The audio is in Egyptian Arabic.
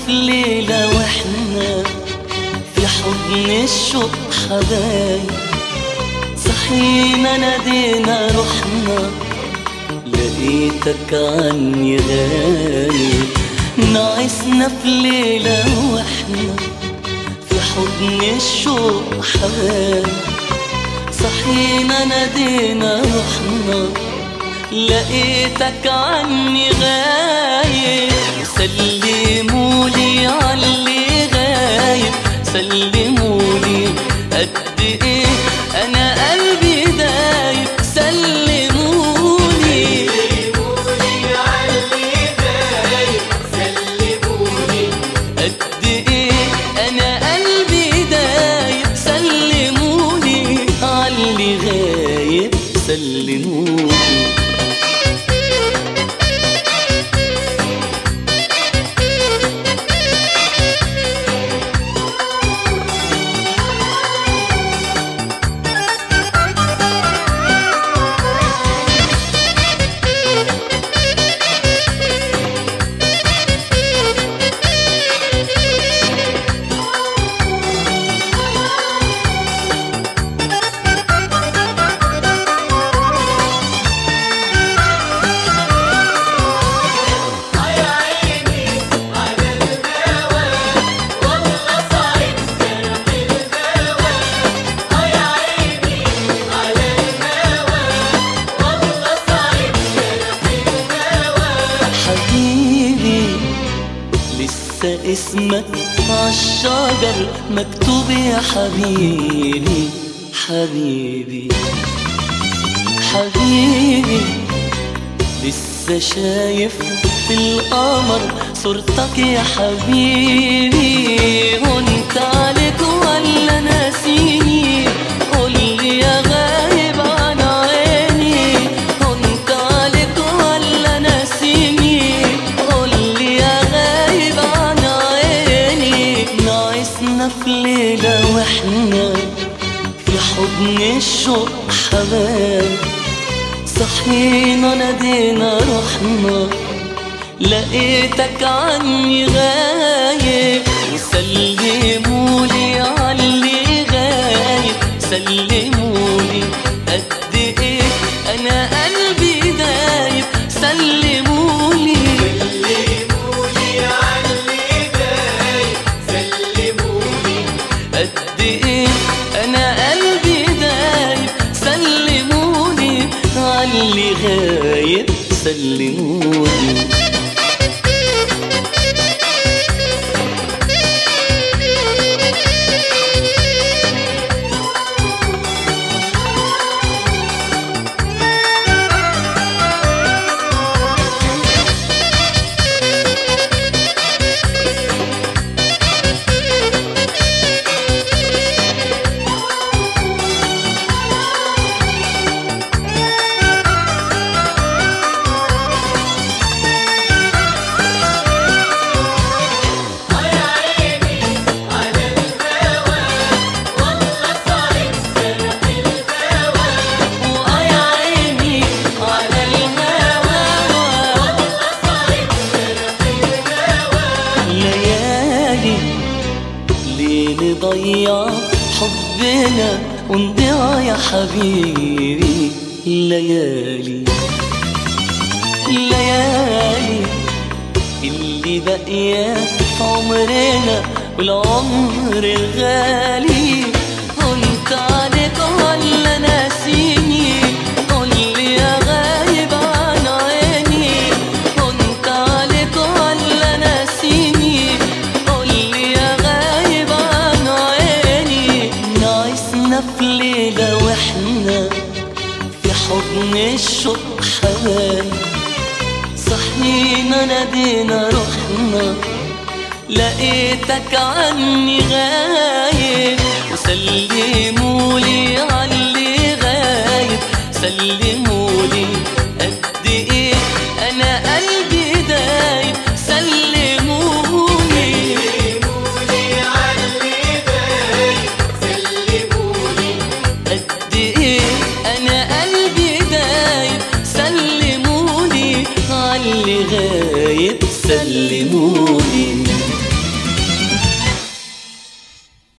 في ليلة واحنا في حضن الشوق حبايب صحينا نادينا رحنا لقيتك عني غايب نعسنا في ليلة واحنا في حضن الشوق حبايب صحينا نادينا رحنا لقيتك عني غايب سلمولي عاللي غايب سلمولي قد ايه انا قلبي دايب سلمولي قد ايه انا قلبي دايب سلموني عاللي غايب سلموني حبيبي لسه اسمك عالشجر مكتوب يا حبيبي حبيبي حبيبي لسه شايف في القمر صورتك يا حبيبي وانت عليك ولا ناسيني قولي يا غايب عن عيني وانت عليك ولا ناسيني قولي يا غايب عن عيني نعسنا في ليلة واحنا في حضن الشوق حبايب صحينا نادينا رحنا لقيتك عني غايب وسلمولي عاللي غايب سلمولي قد ايه انا قلبي دايب سلمولي قد ايه انا قلبي دايب سلموني عاللي غايب سلموني وآي عيني على الهوى ليالي ليه نضيع حبنا ونضيع يا حبيبي ليالي ليالي اللي باقية في عمرنا والعمر الغالي كنت عليك ولا ناسيني قولي يا غايب عن عيني كنت عليك ولا ناسيني قولي يا غايب عن عيني نعسنا في ليلة واحنا في حضن الشوق حبايب صحينا نادينا رحنا لقيتك عني غايب وسلمولي عاللي غايب سلمولي قد ايه انا قلبي دايب سلمولي قد ايه انا قلبي دايب سلموني عاللي غايب سلموني